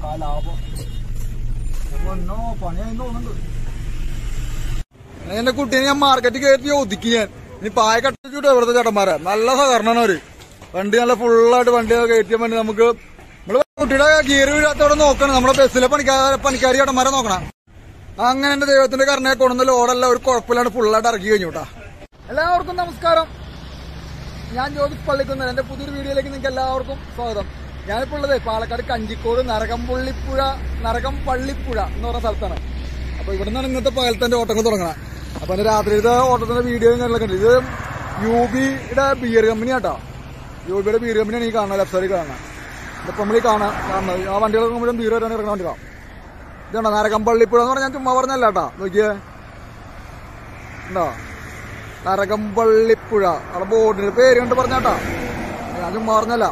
ലാഭം ഒന്നോ പണിയായി തോന്നുന്നുണ്ട് എന്റെ കുട്ടീനെ ഞാൻ മാർക്കറ്റിൽ കയറ്റി ഒതുക്കി ഞാൻ ഇനി പായ കട്ടിച്ചിട്ട് ഇവിടുത്തെ ചേട്ടന്മാരെ നല്ല സഹകരണമാണ് അവര് വണ്ടി നല്ല ഫുള്ളായിട്ട് വണ്ടി കയറ്റിയാൻ വേണ്ടി നമുക്ക് നമ്മള് കുട്ടിയുടെ ഗിയർ വീഴാത്തവിടെ നോക്കണം നമ്മുടെ ബസ്സിലെ പണിക്കാർ പണിക്കാരി ചേട്ടന്മാരെ നോക്കണം അങ്ങനെ എന്റെ ദൈവത്തിന്റെ കരുണയെ കൊണ്ടുവന്ന ലോഡെല്ലാം ഒരു കുഴപ്പമില്ലാണ്ട് ഫുള്ളായിട്ട് ഇറക്കി കഴിഞ്ഞു കേട്ടാ എല്ലാവർക്കും നമസ്കാരം ഞാൻ ജ്യോതിഷ് പള്ളിക്കുന്നൻ എന്റെ പുതിയൊരു വീഡിയോയിലേക്ക് നിങ്ങൾക്ക് എല്ലാവർക്കും സ്വാഗതം ഞാനിപ്പോൾ ഉള്ളത് പാലക്കാട് കഞ്ചിക്കോട് നരകംപള്ളിപ്പുഴ നരകം പള്ളിപ്പുഴ എന്ന് പറഞ്ഞ സ്ഥലത്താണ് അപ്പൊ ഇവിടെ നിന്നാണ് ഇന്നത്തെ പകലത്തെ ഓട്ടങ്ങൾ തുടങ്ങണം അപ്പൊ അതിന്റെ രാത്രിയിലത്തെ ഓട്ടത്തിന്റെ വീഡിയോയും കാര്യങ്ങളൊക്കെ ഉണ്ട് ഇത് യു ബിയുടെ ബിയർ കമ്പനി ആട്ടോ യു ബിയുടെ ബിയർ കമ്പനിയാണ് ഈ കാണുന്നത് ലെഫ്റ്റ് സൈഡിൽ കാണുന്നത് ഇതിപ്പോ നമ്മൾ ഈ കാണാൻ കാണുന്നത് ആ വണ്ടികളൊക്കെ മുഴുവൻ ബീർ വരാൻ ഇറങ്ങുന്ന വണ്ടികളാണ് ഇതുണ്ടോ നരകംപള്ളിപ്പുഴ എന്ന് പറഞ്ഞാൽ ഞാൻ ചുമ്മാ പറഞ്ഞല്ല കേട്ടാ നോക്കിയേ ഉണ്ടോ നരകംപള്ളിപ്പുഴ അവിടെ ബോർഡിന്റെ പേര് കണ്ട് പറഞ്ഞാട്ടാ ഞാൻ ചുമ്മാ പറഞ്ഞല്ല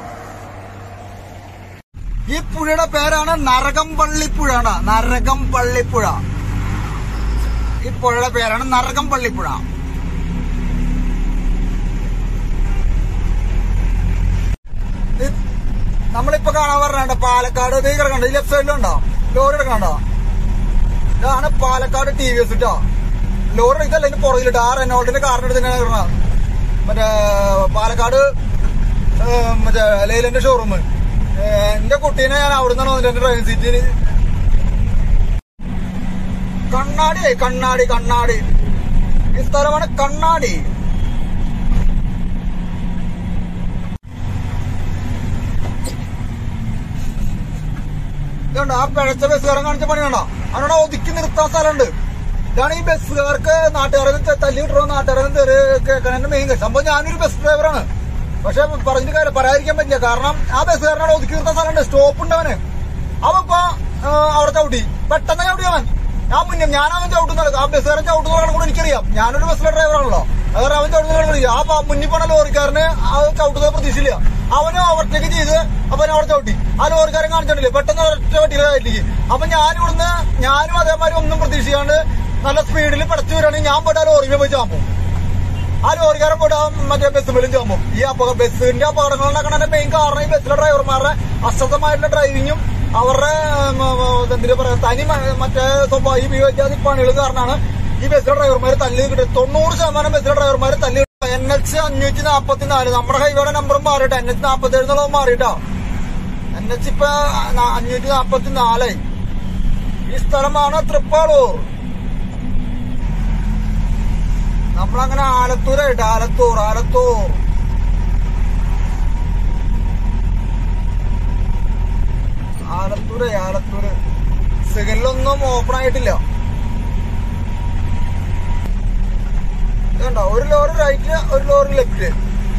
ഈ പുഴയുടെ പേരാണ് നരകംപള്ളിപ്പുഴ കേട്ടാ നരകംപള്ളിപ്പുഴ ഈ പുഴയുടെ പേരാണ് നരകംപള്ളിപ്പുഴ ഇത് നമ്മളിപ്പോ കാണാൻ പറഞ്ഞ പാലക്കാട് ഇത് കിടക്കണ്ട ഈ ലെഫ്റ്റ് സൈഡിലുണ്ടോ ലോറി കിടക്കണ്ടോ ഇതാണ് പാലക്കാട് ടി വി എസ് ഇട്ടോ ലോറി ഇതല്ല ഇതിന് പുറകിലിട്ട് ആ റെനോൾഡിന്റെ കാറിന്റെ അടുത്ത് തന്നെയാണ് കിടക്കുന്നത് മറ്റേ പാലക്കാട് ഏഹ്, മറ്റേ ലൈലന്റെ ഷോറൂം എന്റെ കുട്ടീനെ ഞാൻ അവിടെ നിന്നാണ് വന്നിട്ട് എന്റെ ഡ്രൈവിംഗ് സീറ്റിൽ കണ്ണാടി കണ്ണാടി കണ്ണാടി ഈ സ്ഥലമാണ് കണ്ണാടി ഇതുണ്ട് ആ പിഴച്ച ബസ്സുകാരൻ കാണിച്ച പണി കണ്ടോ അവനോട് ഒതുക്കി നിർത്താൻ സ്ഥലമുണ്ട് ഇതാണ് ഈ ബസ്സുകാർക്ക് നാട്ടുകാരെ തല്ലി വിട്ടോ നാട്ടുകാരെ കേൾക്കണതിന്റെ മെയിൻ സംഭവം ഞാനൊരു ബസ് ഡ്രൈവറാണ് പക്ഷെ പറഞ്ഞിട്ട് കാര്യം പറയാതിരിക്കാൻ പറ്റില്ല കാരണം ആ ബസ്സുകാരനോട് ഒതുക്കി നിർത്താൻ സ്ഥലമുണ്ട് സ്റ്റോപ്പ് ഉണ്ട് അവന് അവൻ ഇപ്പൊ ആ, അവിടെ ചവിട്ടി പെട്ടെന്ന് ചവിട്ടി അവൻ ഞാൻ മുന്നേ ഞാൻ അവൻ ചവിട്ടുന്നത് ആ ബസ്സുകാരൻ ചവിട്ടുന്ന കൂടെ എനിക്കറിയാം ഞാനൊരു ബസ്സിലെ ഡ്രൈവറാണല്ലോ അതുകൊണ്ട് അവൻ ചവിട്ടുന്ന ആ പ- മുന്നിൽ പോണ ലോറിക്കാരന് ആ ചവിട്ടുന്നത് പ്രതീക്ഷയില്ല അവന് ഓവർടേക്ക് ചെയ്ത് അവൻ അവിടെ ചവിട്ടി ആ ലോറിക്കാരൻ കാണിച്ചിട്ടില്ലേ പെട്ടെന്ന് ഒറ്റ വട്ടിയിലേക്ക് അപ്പൊ ഞാനിവിടുന്ന് ഞാനും അതേമാതിരി ഒന്നും പ്രതീക്ഷിക്കാണ്ട് നല്ല സ്പീഡിൽ പടച്ചു വരികയാണെങ്കിൽ ഞാൻ പോയിട്ട് ആ ലോറിയിൽ പോയി ചാമ്പും ആ ലോറിക്കാരൻ പോയിട്ട് ആ മറ്റേ ബസ് മേലും ചാമ്പും ഈ അപക ബസ്സിന്റെ അപകടങ്ങൾ ഉണ്ടാക്കണതിന്റെ മെയിൻ കാരണം ഈ ബസ്സിലെ ഡ്രൈവർമാരുടെ അശ്രദ്ധമായിട്ടുള്ള ഡ്രൈവിങ്ങും അവരുടെ ഉം, ഉം, എന്തിനാ പറയാ തനി മ- മറ്റേ സ്വഭാവം ഈ വിവേചാതി പണികൾ കാരണമാണ് ഈ ബസ്സിലെ ഡ്രൈവർമാർ തല്ലി കിട്ടുന്നത് തൊണ്ണൂറ് ശതമാനം ബസ്സിലെ ഡ്രൈവർമാർ തല്ലി എൻ എച്ച് അഞ്ഞൂറ്റി നാപ്പത്തി നാല് നമ്മുടെ ഹൈവേയുടെ നമ്പറും മാറിയിട്ട് എൻ എച്ച് നാപ്പത്തി ഏഴ് എന്നുള്ളത് മാറിയിട്ടാ എൻ എച്ച് ഇപ്പൊ ന- അഞ്ഞൂറ്റി നാപ്പത്തി നാലായി ഈ സ്ഥലമാണ് തൃപ്പാളൂർ നമ്മളങ്ങനെ ആലത്തൂരായിട്ട് ആലത്തൂർ ആലത്തൂർ ആലത്തൂര് ആലത്തൂര് സിഗലിലൊന്നും ഓപ്പൺ ആയിട്ടില്ല ഇതുണ്ടോ ഒരു ലോറി റൈറ്റ് ഒരു ലോറി ലെഫ്റ്റ്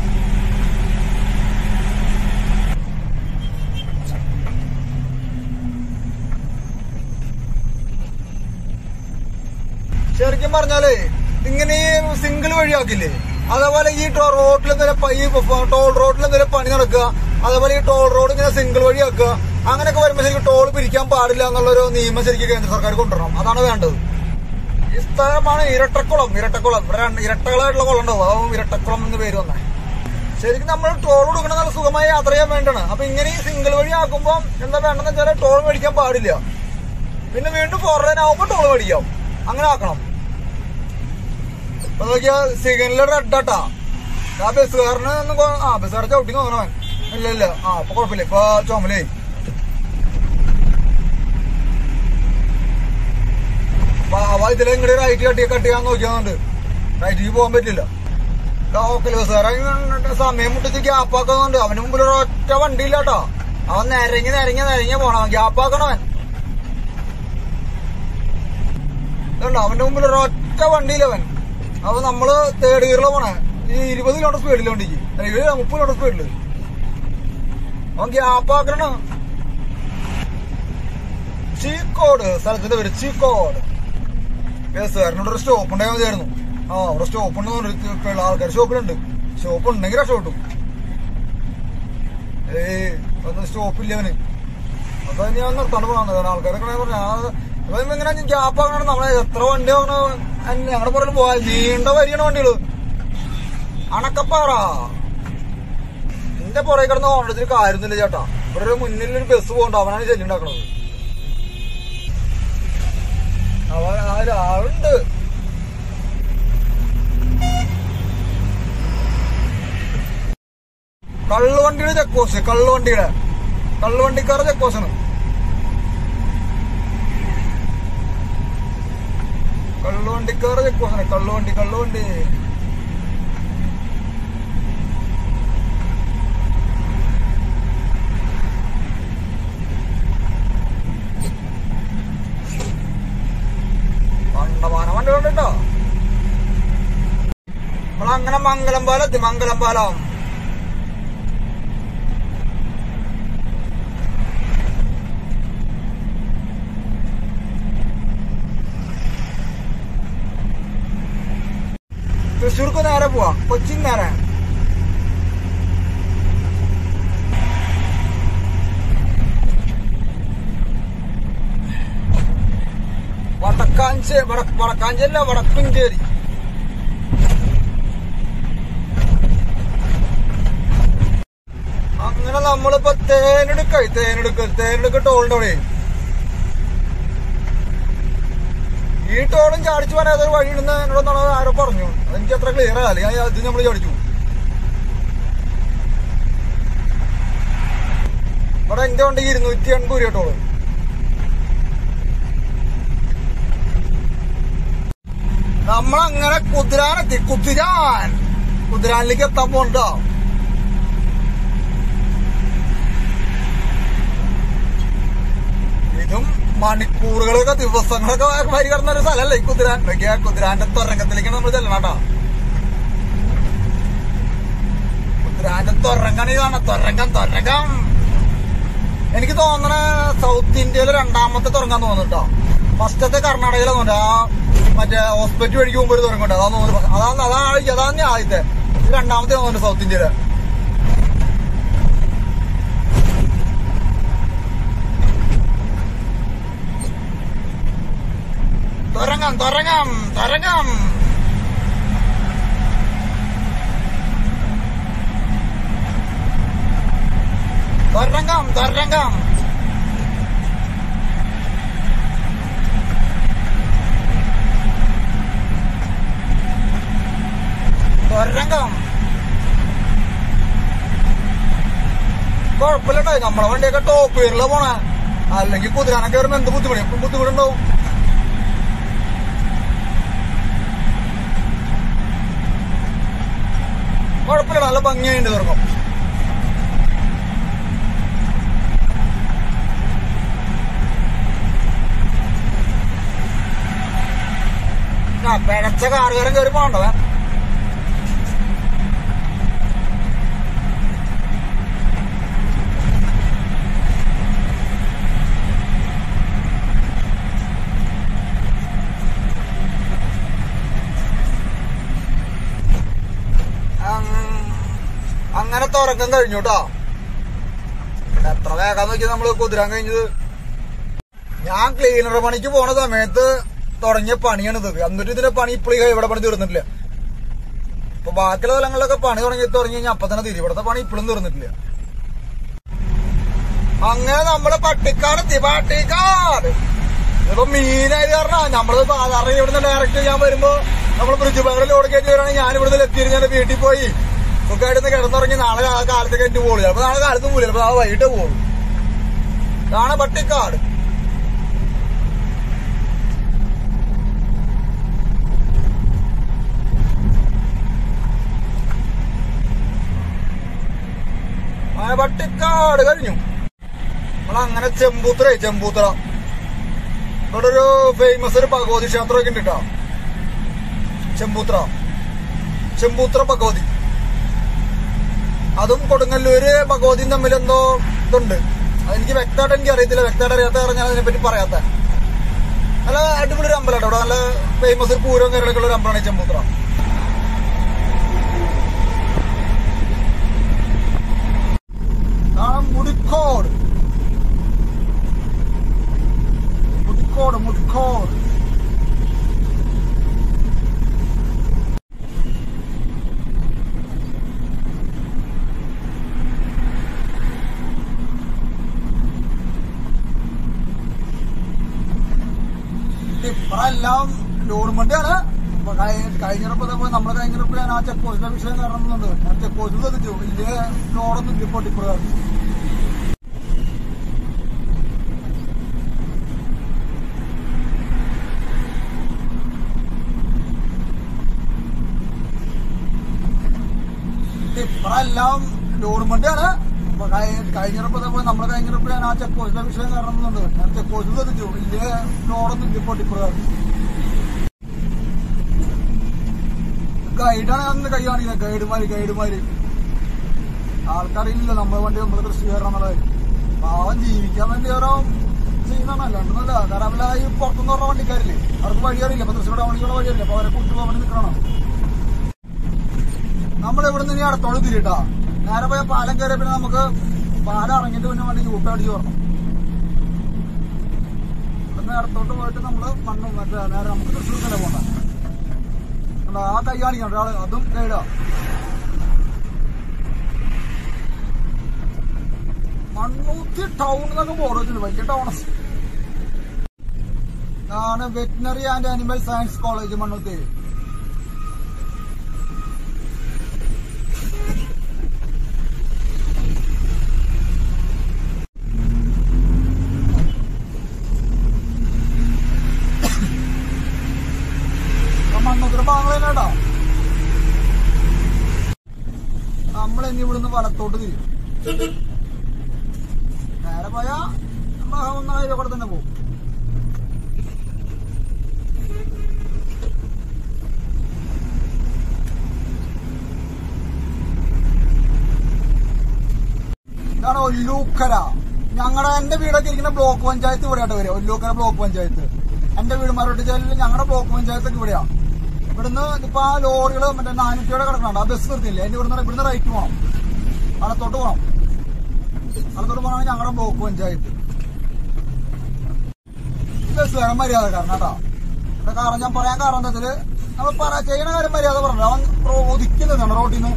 ശരിക്കും പറഞ്ഞാലേ ഇങ്ങനെ ഈ സിംഗിൾ വഴിയാക്കില്ലേ അതേപോലെ ഈ ടോ- റോഡിൽ എന്തെങ്കിലും പ- ഈ ഫ- ടോൾ റോഡിൽ എന്തെങ്കിലും പണി നടക്കുക അതേപോലെ ഈ ടോൾ റോഡ് ഇങ്ങനെ സിംഗിൾ വഴിയാക്കുക അങ്ങനെയൊക്കെ വരുമ്പോൾ ശരിക്കും ടോൾ പിരിക്കാൻ പാടില്ല എന്നുള്ളൊരു നിയമം ശരിക്കും കേന്ദ്ര സർക്കാർ കൊണ്ടുവരണം അതാണ് വേണ്ടത് ഈ സ്ഥലമാണ് ഇരട്ടക്കുളം ഇരട്ടക്കുളം ഇവിടെ രണ്ട് ഇരട്ടകളായിട്ടുള്ള കുളം ഉണ്ടാവും അതാവും ഇരട്ടക്കുളം എന്ന് പേര് വന്നേ ശരിക്കും നമ്മൾ ടോൾ കൊടുക്കണ നല്ല സുഖമായി യാത്ര ചെയ്യാൻ വേണ്ടതാണ് അപ്പൊ ഇങ്ങനെ ഈ സിംഗിൾ വഴി ആക്കുമ്പോൾ എന്താ വേണ്ടെന്ന് വെച്ചാൽ ടോൾ മേടിക്കാൻ പാടില്ല പിന്നെ വീണ്ടും ഫോർ ലൈൻ ആവുമ്പോൾ ടോൾ മേടിക്കാം അങ്ങനെ ആക്കണം അപ്പൊ നോക്കിയാ സിഗ്നലിൽ റെഡാട്ടാ ആ ബസ്സുകാരന് ഒന്നും കൊ- ആ ബസ്സുകാരെ ചവിട്ടി നോക്കണവൻ ഇല്ല ഇല്ല ആ അപ്പൊ കുഴപ്പമില്ല ഇപ്പൊ ചുമലേ അവ ഇതിലെ ഇങ്ങോട്ട് റൈറ്റ് കട്ടി കട്ട് ചെയ്യാൻ നോക്കിയാന്നുണ്ട് റൈറ്റിക്ക് പോകാൻ പറ്റില്ല ലോക്കൽ ബസ്സുകാരൻ സമയം മുട്ടിച്ച് ഗ്യാപ്പാക്കുന്നുണ്ട് അവന് മുമ്പിൽ ഒരു ഒറ്റ വണ്ടി ഇല്ല കേട്ടോ അവൻ നിരങ്ങി നിരങ്ങി നിരങ്ങി പോണം ഗ്യാപ്പാക്കണവൻ ഇതുണ്ടോ അവന്റെ മുമ്പിൽ ഒരു ഒറ്റ വണ്ടിയില്ല അവൻ അപ്പൊ നമ്മള് തേർഡ് ഗിയറിലാണ് പോണേ ഈ ഇരുപത് കിലോമീറ്റർ സ്പീഡിൽ വണ്ടിക്ക് അല്ലെങ്കിൽ മുപ്പത് കിലോമീറ്റർ സ്പീഡില് അവൻ ഗ്യാപ്പാക്കണ ചീക്കോട് സ്ഥലത്തിന്റെ പേര് ചീക്കോട് ബസ്സുകാരനോട് ഒരു സ്റ്റോപ്പ് ഉണ്ടായാൽ മതിയായിരുന്നു ആ അവിടെ സ്റ്റോപ്പ് ഉണ്ടെന്ന് ആൾക്കാർ സ്റ്റോപ്പിലുണ്ട് സ്റ്റോപ്പ് ഉണ്ടെങ്കിൽ രക്ഷപ്പെട്ടു ഏയ് ഒന്നും സ്റ്റോപ്പില്ല അവന് അപ്പൊ ഞാൻ നിർത്താണ്ട് പോകാൻ ആൾക്കാരൊക്കെ പറഞ്ഞു അപ്പൊ ഇങ്ങനെ ഗ്യാപ്പ് ആകണം നമ്മളെ എത്ര വണ്ടി ഞങ്ങളുടെ പുറകിൽ പോവാ നീണ്ട വരികയാണ് വണ്ടികള് അണക്കപ്പാറ എന്റെ പുറകെ കിടന്ന് ഓണത്തിന് കാര്യമൊന്നുമില്ല ചേട്ടാ ഇവിടെ ഒരു മുന്നിൽ ഒരു ബസ് പോകണ്ട അവനാണ് ശല്യം ഉണ്ടാക്കണത് അവ ആര് ആളുണ്ട് കള്ളുവണ്ടിയുടെ ചെക്കോസ് കള്ളുവണ്ടിയുടെ കള്ളുവണ്ടിക്കാരുടെ ചെക്കോസാണ് കള്ളുവണ്ടിക്കാരുടെ ചെക്കോസാണ് കള്ളുവണ്ടി കള്ളുവണ്ടി കണ്ടമാനം വണ്ടി കണ്ടിട്ടോ നമ്മളങ്ങനെ മംഗലം പാലം എത്തി മംഗലം പാലം തൃശ്ശൂർക്ക് നേരെ പോവാ കൊച്ചിൻ നേരെ വടക്കാഞ്ചേ വട വടക്കാഞ്ചേരി അല്ല വടക്കുംചേരി അങ്ങനെ നമ്മളിപ്പോ തേനെടുക്കായി തേനെടുക്ക തേനെടുക്ക ടോളിന്റെ അവിടെ ഈ ടോളും ചാടിച്ചു പറയാൻ അതൊരു വഴി ഇടുന്ന എന്നോട് ആരോ പറഞ്ഞു അതെനിക്ക് അത്ര ക്ലിയർ ആയില്ല ഞാൻ അത് നമ്മൾ ചാടിച്ചു ഇവിടെ എന്റെ ഉണ്ട് ഇരുന്നൂറ്റി എൺപത് രൂപ ടോള് നമ്മളങ്ങനെ കുതിരാനെത്തി കുതിരാൻ കുതിരാനിലേക്ക് എത്താൻ പോണ്ടോ ഇതും മണിക്കൂറുകളൊക്കെ ദിവസങ്ങളൊക്കെ വരി കിടന്ന ഒരു സ്ഥലമല്ലേ ഈ കുതിരാൻ നോക്കിയാ കുതിരാന്റെ തുറങ്കത്തിലേക്ക് നമ്മൾ ചെല്ലണം കേട്ടോ കുതിരാന്റെ തുറങ്കാണ് ഈ കാണാം തുറങ്കം തുറങ്കം എനിക്ക് തോന്നണ സൗത്ത് ഇന്ത്യയിലെ രണ്ടാമത്തെ തുറങ്ങാൻ തോന്നുന്നു ഫസ്റ്റത്തെ കർണാടകയിലെ തോന്നുന്നു ആ മറ്റേ ഹോസ്പിറ്റൽ വഴിക്ക് പോകുമ്പോൾ ഒരു തുറങ്ങുണ്ട് അതാ തോന്നുന്നു അതാണ് അതാണ് അതാണ് ആദ്യത്തെ ഇത് രണ്ടാമത്തെ തോന്നുന്നു സൗത്ത് ഇന്ത്യയിലെ തുറങ്ങാം തുറങ്ങാം തുറങ്ങാം തുറങ്ങാം തുറങ്ങാം തുറങ്ങാം കുഴപ്പമില്ലട്ടോ നമ്മളെ വണ്ടിയൊക്കെ ടോപ്പ് ഗിയറിലാ പോണേ അല്ലെങ്കിൽ കുതിരാനൊക്കെ കയറുമ്പോ എന്ത് ബുദ്ധിമുട്ട് എപ്പം ബുദ്ധിമുട്ടുണ്ടാവും കുഴപ്പമില്ല നല്ല ഭംഗിയായിട്ട് തുറക്കും ആ പിഴച്ച കാറുകാരൻ കയറി പോകണ്ടവേ അങ്ങനെ തുറക്കം കഴിഞ്ഞു കേട്ടോ എത്ര വേഗം നോക്കി നമ്മള് കുതിരാൻ കഴിഞ്ഞത് ഞാൻ ക്ലീനർ പണിക്ക് പോണ സമയത്ത് തുടങ്ങിയ പണിയാണിത് എന്നിട്ട് ഇതിന്റെ പണി ഇപ്പോഴും ഇവിടെ പണി തീർന്നിട്ടില്ല ഇപ്പൊ ബാക്കിയുള്ള സ്ഥലങ്ങളിലൊക്കെ പണി തുടങ്ങി തുടങ്ങി കഴിഞ്ഞാൽ അപ്പൊ തന്നെ തീരും ഇവിടുത്തെ പണി ഇപ്പോഴും തീർന്നിട്ടില്ല അങ്ങനെ നമ്മള് പട്ടിക്കാടെത്തി പട്ടിക്കാട് ഇപ്പൊ മീനായത് കാരണം നമ്മള് സാധാരണ ഇവിടുന്ന് ഡയറക്റ്റ് ഞാൻ വരുമ്പോ നമ്മൾ ബ്രിഡ്ജ് ബാങ്കിൽ ലോഡ് കയറ്റി വരാണെങ്കിൽ ഞാൻ ഇവിടുന്ന് എത്തിയിട്ട് ഞാൻ വീട്ടിൽ പോയി സുഖമായിട്ട് കിടന്നുറങ്ങി നാളെ ആ കാലത്തേക്ക് എന്റെ പോകുള്ളൂ അപ്പൊ നാളെ കാലത്ത് പോകില്ല അപ്പൊ ആ വൈകിട്ട് പോകുള്ളൂ ഇതാണ് പട്ടിക്കാട് ആ പട്ടിക്കാട് കഴിഞ്ഞു നമ്മളങ്ങനെ ചെമ്പൂത്ര ചെമ്പൂത്ര ഇവിടെ ഒരു ഫേമസ് ഒരു ഭഗവതി ക്ഷേത്രമൊക്കെ ഉണ്ട് കേട്ടോ ചെമ്പൂത്ര ചെമ്പൂത്ര ഭഗവതി അതും കൊടുങ്ങല്ലൂര് ഭഗവതിയും തമ്മിൽ എന്തോ ഇതുണ്ട് അതെനിക്ക് വ്യക്തമായിട്ട് എനിക്ക് അറിയത്തില്ല വ്യക്തമായിട്ട് അറിയാത്ത കാരണം ഞാൻ അതിനെപ്പറ്റി പറയാത്ത നല്ല അടിപൊളി ഒരു അമ്പലം ഇവിടെ നല്ല ഫേമസ് ഒരു പൂരവും കാര്യങ്ങളൊക്കെ ഉള്ള ഒരു അമ്പലമാണ് ഈ ചെമ്പൂത്ര ആ മുടിക്കോട് മുടിക്കോട് മുടിക്കോട് ടിപ്പറെല്ലാം ലോഡ് വണ്ടിയാണ് അപ്പൊ കഴി- കഴിഞ്ഞ ട്രിപ്പ് ഇതേപോലെ നമ്മള് കഴിഞ്ഞ ട്രിപ്പ് ഞാൻ ആ ചെക്ക് പോസ്റ്റിന്റെ വിഷയം കാണുന്നുണ്ട് ഞാൻ ചെക്ക് പോസ്റ്റിൽ എത്തിച്ചു വലിയ ലോഡൊന്നും ഇല്ല ഇപ്പൊ ടിപ്പറുകാർ ടിപ്പറെല്ലാം ലോഡ് വണ്ടിയാണ് അപ്പൊ കഴി- കഴിഞ്ഞ ട്രിപ്പ് ഇതേപോലെ നമ്മള് കഴിഞ്ഞ ട്രിപ്പ് ഞാൻ ആ ചെക്ക് പോസ്റ്റിന്റെ വിഷയം കാണുന്നുണ്ട് ഞാൻ ചെക്ക് പോസ്റ്റിൽ എത്തിച്ചു വലിയ ലോഡൊന്നും ഇല്ല ഇപ്പൊ ടിപ്പറുകാർ ഗൈഡാണ് ഞാൻ കൈ കാണിക്കുന്നത് ഗൈഡുമാര് ഗൈഡുമാര് ആൾക്കറിയില്ല നമ്മളെ വണ്ടി നമ്മള് കൃഷിക്കാരണം എന്നുള്ളത് പാവം ജീവിക്കാൻ വേണ്ടി ഓരോ ചെയ്യുന്നതാണ് അല്ലാണ്ടൊന്നുമല്ല കാരണം അവര് ഈ പുറത്തുനിന്ന് പറഞ്ഞ വണ്ടിക്കാരില്ലേ അവർക്ക് വഴി അറിയില്ല ഇപ്പൊ തൃശ്ശൂർ ടൗണിലുള്ള വഴി അറിയില്ല അപ്പൊ അവരെ കൂട്ടി പോകാൻ വേണ്ടി നിൽക്കണം നമ്മൾ ഇവിടെ നിന്ന് ഇനി അടുത്തോട് തിരിട്ടാ നേരെ പോയ പാലം കയറിയ പിന്നെ നമുക്ക് പാലം ഇറങ്ങിയിട്ട് പിന്നെ വണ്ടി ചൂട്ട അടിച്ച് വരണം ഇവിടുന്ന് അടുത്തോട്ട് പോയിട്ട് നമ്മള് മണ്ണ് മറ്റേ നേരെ നമുക്ക് തൃശ്ശൂർ തന്നെ പോകണ്ട കണ്ടോ, ആ കൈ കാണിക്കണം ഒരാള് അതും ഗൈഡാ മണ്ണൂത്തി ടൗൺ എന്നൊക്കെ ബോർഡ് വെച്ചിട്ടുണ്ട് വലിയ ടൗൺ ആണ് veterinary and animal science college Mannuthy മണ്ണൂത്തിയുടെ ഭാഗങ്ങൾ തന്നെ കേട്ടോ നമ്മൾ ഇനി ഇവിടുന്ന് വലത്തോട്ട് തിരിയും നേരെ പോയാ നമ്മൾ ഒന്ന ഹൈവേ കൂടെ തന്നെ പോകും ഇതാണ് ഒല്ലൂക്കര ഞങ്ങളുടെ എന്റെ വീടൊക്കെ ഇരിക്കുന്ന ബ്ലോക്ക് പഞ്ചായത്ത് ഇവിടെയായിട്ട് വരിക ഒല്ലൂക്കര ബ്ലോക്ക് പഞ്ചായത്ത് എന്റെ വീട് മരോട്ടിച്ചാലിൽ ഞങ്ങളുടെ ബ്ലോക്ക് പഞ്ചായത്തൊക്കെ ഇവിടെയാ ഇവിടുന്ന് ഇപ്പൊ ആ ലോറികൾ മറ്റേ നാനൂറ്റിയുടെ കിടക്കണുണ്ട് ആ ബസ് നിർത്തിയില്ലേ അതിന്റെ ഇവിടുന്ന് ഇവിടുന്ന് റൈറ്റ് പോകണം വലത്തോട്ട് പോകണം വലത്തോട്ട് പോകണം ഞങ്ങളുടെ ബ്ലോക്ക് പഞ്ചായത്ത് ബസ് വേണം മര്യാദ കാരണം കേട്ടോ ഇവിടെ കാരണം ഞാൻ പറയാൻ കാരണം എന്താ വെച്ചാല് നമ്മൾ പറ ചെയ്യണ കാര്യം മര്യാദ പറഞ്ഞു അവൻ ഒതുക്കുന്നതാണ് റോഡിൽ നിന്ന്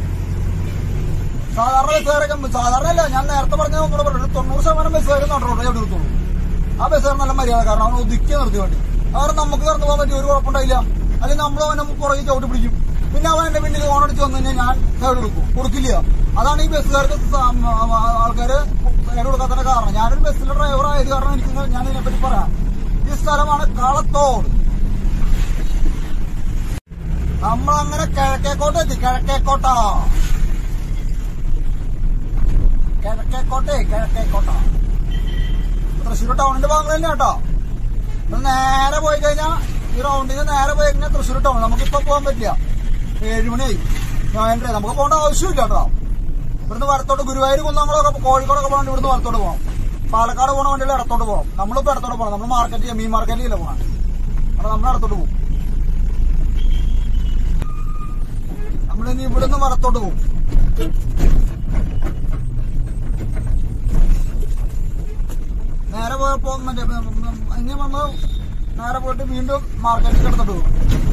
സാധാരണ ബസ്സുകാരൊക്കെ സാധാരണ അല്ല ഞാൻ നേരത്തെ പറഞ്ഞ ഒന്നുകൂടെ പറഞ്ഞു ഒരു തൊണ്ണൂറ് ശതമാനം ബസ്സുകാർ റോഡിൽ എവിടെ എടുത്തുള്ളൂ ആ ബസ്സുകാർ നല്ല മര്യാദ കാരണം അവൻ ഒതുക്കി നിർത്തി വേണ്ടി അവർ നമുക്ക് കടന്നു പോകാൻ പറ്റിയ ഒരു കുഴപ്പമുണ്ടായില്ല അല്ലെങ്കിൽ നമ്മൾ അവനെ പുറകെ ചവിട്ടി പിടിക്കും പിന്നെ അവൻ എന്റെ പിന്നിൽ ഓണടിച്ച് വന്നു കഴിഞ്ഞാൽ ഞാൻ സൈഡ് കൊടുക്കും കൊടുക്കില്ല അതാണ് ഈ ബസ്സുകാർക്ക് ആൾക്കാര് സൈഡ് കൊടുക്കാത്തതിന്റെ കാരണം ഞാനൊരു ബസ്സിലെ ഡ്രൈവർ ആയത് കാരണം എനിക്ക് ഞാൻ ഇതിനെപ്പറ്റി പറയാം ഈ സ്ഥലമാണ് കളത്തോട് നമ്മളങ്ങനെ കിഴക്കേക്കോട്ട് എത്തി കിഴക്കേക്കോട്ടാ കിഴക്കേക്കോട്ടെ കിഴക്കേക്കോട്ട തൃശ്ശൂർ ടൗണിന്റെ ഭാഗങ്ങൾ തന്നെ കേട്ടോ ഇത് നേരെ പോയി കഴിഞ്ഞാൽ ഈ റൗണ്ടിൽ നിന്ന് നേരെ പോയി കഴിഞ്ഞാൽ തൃശ്ശൂർ ടൗൺ നമുക്കിപ്പോ പോകാൻ പറ്റില്ല ഏഴുമണിയായി ഞാനേ നമുക്ക് പോകേണ്ട ആവശ്യമില്ല കേട്ടോ ഇവിടുന്ന് വരത്തോട്ട് ഗുരുവായൂർ കുന്നങ്ങളൊക്കെ കോഴിക്കോടൊക്കെ പോകണം ഇവിടുന്ന് വരത്തോട്ട് പോകണം പാലക്കാട് പോകണ വണ്ടിയിൽ ഇടത്തോട്ട് പോകണം നമ്മളിപ്പോ ഇടത്തോട്ട് പോകണം നമ്മൾ മാർക്കറ്റ് മീൻ മാർക്കറ്റിലല്ല പോകണം അപ്പൊ നമ്മൾ ഇടത്തോട്ട് പോകും നമ്മളിനി ഇവിടുന്ന് വരത്തോട്ട് പോകും നേരെ പോയപ്പോ മറ്റേ ഇനി നമ്മൾ നേരെ പോയിട്ട് വീണ്ടും മാർക്കറ്റിൽ എടുത്തിട്ട് പോകും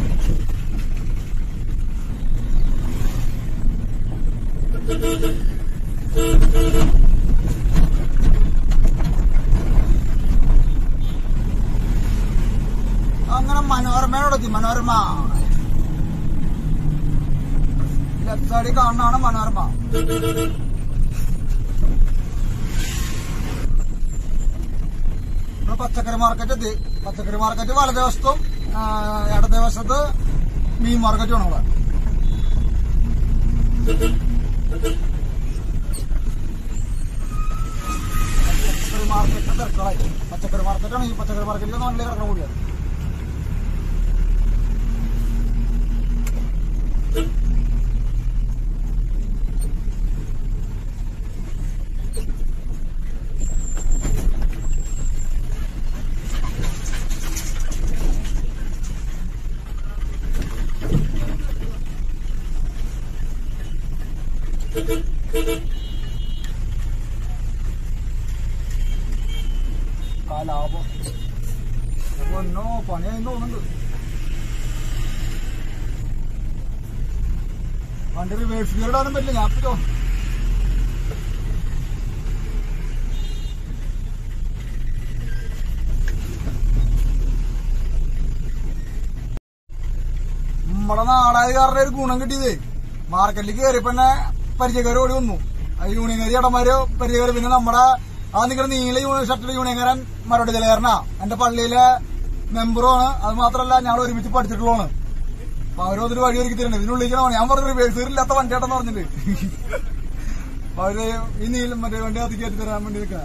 അങ്ങനെ മനോരമയോടെത്തി മനോരമ ലെഫ്റ്റ് സൈഡിൽ കാണുന്നതാണ് മനോരമ നമ്മള് പച്ചക്കറി മാർക്കറ്റ് എത്തി പച്ചക്കറി മാർക്കറ്റ് വലതുവശത്തും ആ, ഇടതുവശത്ത് മീൻ മാർക്കറ്റുമാണ് ഇവിടെ പച്ചക്കറി മാർക്കറ്റ് തിരക്കുകളായി പച്ചക്കറി മാർക്കറ്റാണ് ഈ പച്ചക്കറി മാർക്കറ്റിൽ നല്ല കിടക്കണ കൂടിയാണ് ആ ലാഭം ഒന്നോ പണിയായി തോന്നുന്നുണ്ട് വണ്ടി റിവേഴ്സ് ഗിയർ ഇടാനും പറ്റില്ല ഞാൻ ഇപ്പോ നമ്മുടെ നാടായ കാരണം ഒരു ഗുണം കിട്ടിയതേ മാർക്കറ്റിൽ കയറിയപ്പോ തന്നെ പരിചയക്കാർ ഓടി വന്നു ആ യൂണിയൻകാരി ചേട്ടന്മാര് പരിചയക്കാര് പിന്നെ നമ്മുടെ ആ നിൽക്കുന്ന നീല യൂണിയൻ ഷർട്ടിലെ യൂണിയൻകാരൻ മറുപടി ചിലകാരനാ എന്റെ പള്ളിയിലെ മെമ്പറുമാണ് അത് മാത്രമല്ല ഞങ്ങൾ ഒരുമിച്ച് പഠിച്ചിട്ടുള്ളതാണ് അപ്പൊ അവരൊരു വഴി ഒരുക്കി തരുന്നുണ്ട് ഇതിനുള്ളിലേക്കാണ് ഞാൻ പറഞ്ഞു റിവേഴ്സ് ഇല്ലാത്ത വണ്ടിയാട്ടെന്ന് പറഞ്ഞിട്ട് അപ്പൊ അവര് ഈ നീലം മറ്റേ വണ്ടി അത് കയറ്റി തരാൻ വേണ്ടി നിൽക്കുക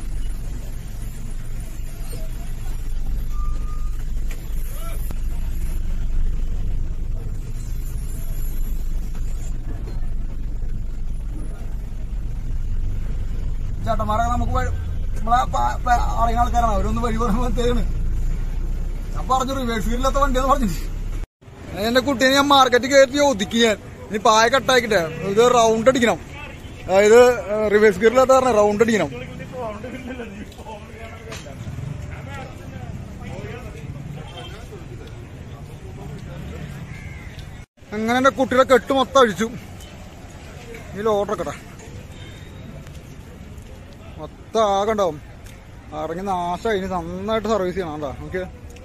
ചേട്ടന്മാരൊക്കെ നമുക്ക് വഴി- നമ്മളെ പ- പ- അറിയുന്ന ആൾക്കാരാണ് അവരൊന്ന് വഴി പറയുമ്പോഴത്തേക്കാണ് ഞാൻ പറഞ്ഞു റിവേഴ്സ് ഗിയറില്ലാത്ത വണ്ടിയെന്ന് പറഞ്ഞു എന്റെ കുട്ടീനെ ഞാൻ മാർക്കറ്റിൽ കയറ്റി ഒതുക്കി ഞാൻ ഇനി പായ കട്ടാക്കിട്ടെ ഇത് റൗണ്ട് അടിക്കണം അതായത് റിവേഴ്സ് ഗിയറില്ലാത്ത പറഞ്ഞ റൗണ്ട് അടിക്കണം അങ്ങനെ എന്റെ കുട്ടിയുടെ കെട്ട് മൊത്തം അഴിച്ചു ഇതിൽ ഓർഡർ കട്ടെ മൊത്തം ആകണ്ടാവും ഇറങ്ങി നാശമായി ഇനി നന്നായിട്ട് സർവീസ് ചെയ്യണം കേട്ടോ നമുക്ക്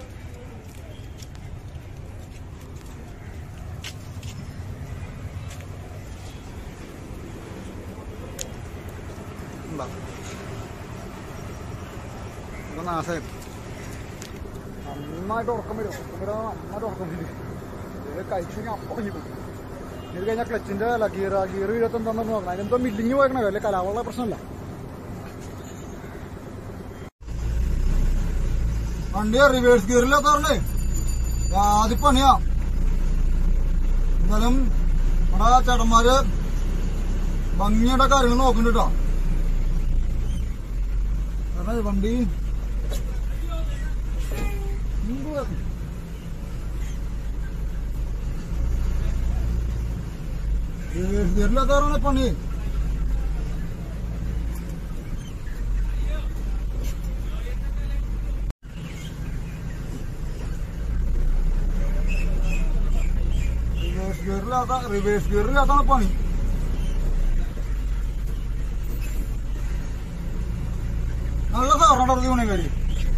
എന്താ ഇപ്പൊ നാശമായി നന്നായിട്ട് ഉറക്കം വരും ഉറക്കം വരാൻ നന്നായിട്ട് ഉറക്കം വരും ഇത് കഴിച്ചു കഴിഞ്ഞാൽ അപ്പം കഴിഞ്ഞു പോകും ഇത് കഴിഞ്ഞാൽ ക്ലച്ചിന്റെ അല്ല ഗിയർ ഗിയർ ഇരുപത്തി എന്താണെന്ന് നോക്കണം അതിനെന്തോ മില്ലിങ് പോയക്കണോ അല്ലെ കലാവുള്ള പ്രശ്നമല്ല വണ്ടി റിവേഴ്സ് ഗിയറിലൊക്കെ പറഞ്ഞേ ആദ്യ പണിയാ എന്നാലും നമ്മുടെ ചേട്ടന്മാര് ഭംഗിയുടെ കാര്യങ്ങൾ നോക്കുന്നുണ്ട് കേട്ടോ കാരണം ഈ വണ്ടി മുമ്പ് വരണം. റിവേഴ്സ് ഗിയറിലൊക്കെ പറഞ്ഞ പണി റിവേഴ്സ് ഗിയറിലാത്ത റിവേഴ്സ് ഗിയറിലാത്താണ് പണി നല്ല സാറിനോട് യൂണിയൻകാരി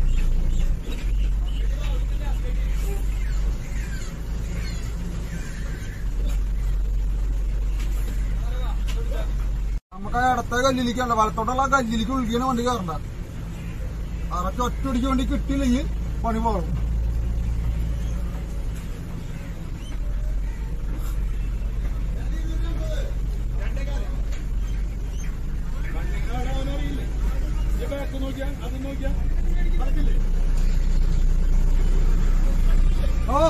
നമുക്ക് ആ ഇടത്തെ കല്ലിലേക്കല്ല വലത്തോട്ടുള്ള ആ കല്ലിലേക്ക് ഒഴുകിയാണ് വണ്ടി കയറണ്ട അറച്ച് ഒറ്റടിക്ക് വണ്ടി കിട്ടിയില്ലെങ്കിൽ പണി പോകും ഓ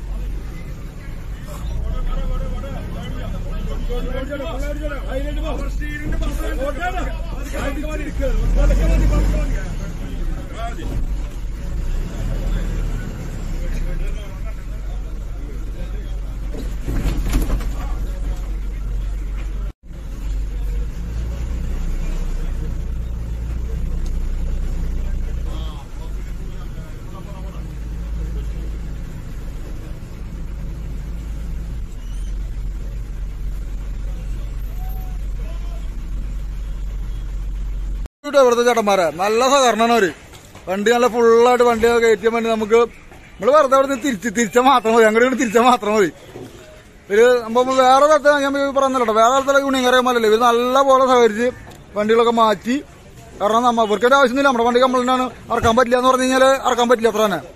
ഇവിടെ ഇവിടുത്തെ ചേട്ടന്മാരെ നല്ല സഹകരണമാണ് അവര് വണ്ടി നല്ല ഫുള്ളായിട്ട് വണ്ടി കയറ്റിയാൻ വേണ്ടി നമുക്ക് നമ്മള് വെറുതെ അവിടെ നിന്ന് തിരിച്ച് തിരിച്ചാൽ മാത്രം മതി അങ്ങോട്ട് ഇങ്ങോട്ട് തിരിച്ചാൽ മാത്രം മതി ഒരു നമ്മൾ വേറെ സ്ഥലത്ത് ഞാൻ പറഞ്ഞല്ലോ വേറെ സ്ഥലത്ത് ഗുണികരമല്ലല്ലോ ഇവര് നല്ല പോലെ സഹകരിച്ച് വണ്ടികളൊക്കെ മാറ്റി കാരണം നമ്മ ഇവർക്കൊരു ആവശ്യമില്ല നമ്മുടെ വണ്ടി കംപ്ലൈന്റ് ആണ് ഇറക്കാൻ പറ്റില്ല എന്ന് പറഞ്ഞു കഴിഞ്ഞാൽ ഇറക്കാൻ പറ്റില്ല അത്ര തന്നെ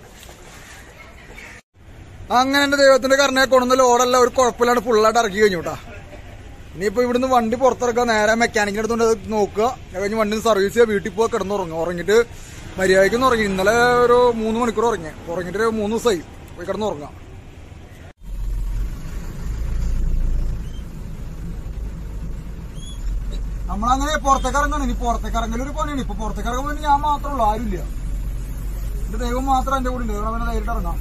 അങ്ങനെ എന്റെ ദൈവത്തിന്റെ കരണയെ കൊണ്ടുവന്ന ലോഡല്ല ഒരു കുഴപ്പമില്ലാണ്ട് ഫുള്ളായിട്ട് ഇറക്കി കഴിഞ്ഞു കേട്ടാ ഇനിയിപ്പോ ഇവിടുന്ന് വണ്ടി പുറത്തിറക്കുക നേരെ മെക്കാനിക്കിന്റെ അടുത്തോണ്ട് അത് നോക്കുക അത് കഴിഞ്ഞ് വണ്ടി സർവീസ് ചെയ്യുക വീട്ടിൽ പോയി കിടന്നുറങ്ങുക ഉറങ്ങിയിട്ട് മര്യാദയ്ക്കൊന്ന് ഉറങ്ങി ഇന്നലെ ഒരു മൂന്ന് മണിക്കൂർ ഉറങ്ങി ഉറങ്ങിയിട്ട് ഒരു മൂന്ന് ദിവസമായി പോയി കിടന്നുറങ്ങാം നമ്മളങ്ങനെ പുറത്തേക്ക് ഇറങ്ങണം ഇനി പുറത്തേക്ക് ഇറങ്ങൽ ഒരു പണിയാണ് ഇപ്പൊ പുറത്തേക്ക് ഇറങ്ങുമ്പോൾ ഇനി ഞാൻ മാത്രമേ ഉള്ളൂ ആരുമില്ല എന്റെ ദൈവം മാത്രം എന്റെ കൂടെ ഉണ്ട് ഇവിടെ അവനെ നേരിട്ട് ഇറങ്ങാം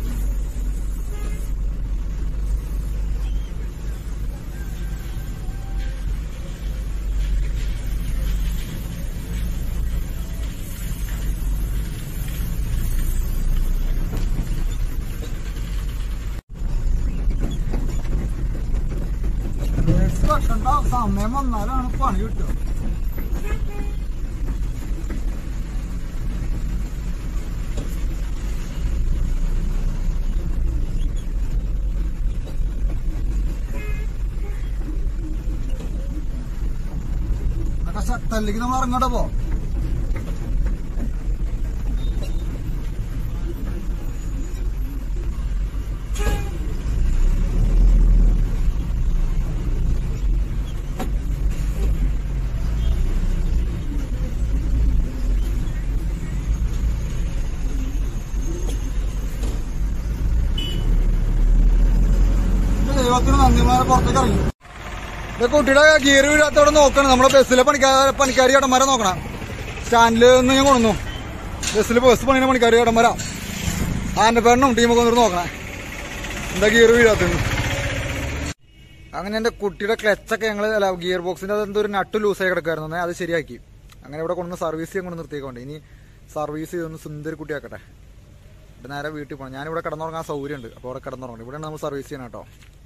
ഡ്രസ് വെക്കണ്ട സമയം വന്നാലാണ് പണി കിട്ടുക തല്ലിക്ക് നമ്മൾ ഇറങ്ങട്ടെ പോ ദൈവത്തിന് നന്ദിമാരെ പുറത്തേക്ക് ഇറങ്ങി ഇത് കുട്ടിയുടെ ഗിയർ വീഴാത്തോടെ നോക്കണം നമ്മുടെ ബസ്സിലെ പണിക്കാർ പണിക്കാരി ചേട്ടന്മാരെ നോക്കണം സ്റ്റാൻഡിൽ നിന്ന് ഞാൻ കൊണ്ടുവന്നു ബസ്സിൽ ബസ് പണിയുന്ന പണിക്കാരി ചേട്ടന്മാരാ ആനപ്പേണ്ണും ടീമൊക്കെ വന്നിട്ട് നോക്കണേ എന്താ ഗിയർ വീഴാത്തുന്നു അങ്ങനെ എന്റെ കുട്ടിയുടെ ക്ലച്ചൊക്കെ ഞങ്ങൾ അല്ല ഗിയർ ബോക്സിന്റെ അത് എന്തോ ഒരു നട്ട് ലൂസായി കിടക്കായിരുന്നു അത് ശരിയാക്കി അങ്ങനെ ഇവിടെ കൊണ്ടുവന്ന് സർവീസ് ചെയ്യാൻ കൊണ്ട് നിർത്തിയേക്കൊണ്ട് ഇനി സർവീസ് ചെയ്തൊന്ന് സുന്ദരി കുട്ടിയാക്കട്ടെ എന്നിട്ട് നേരെ വീട്ടിൽ പോകണം ഞാനിവിടെ കിടന്നുറങ്ങാൻ സൗകര്യമുണ്ട് അപ്പോൾ അവിടെ കിടന്നുറങ്ങണം ഇവിടെയാണ് നമ്മൾ സർവീസ് ചെയ്യണം കേട്ടോ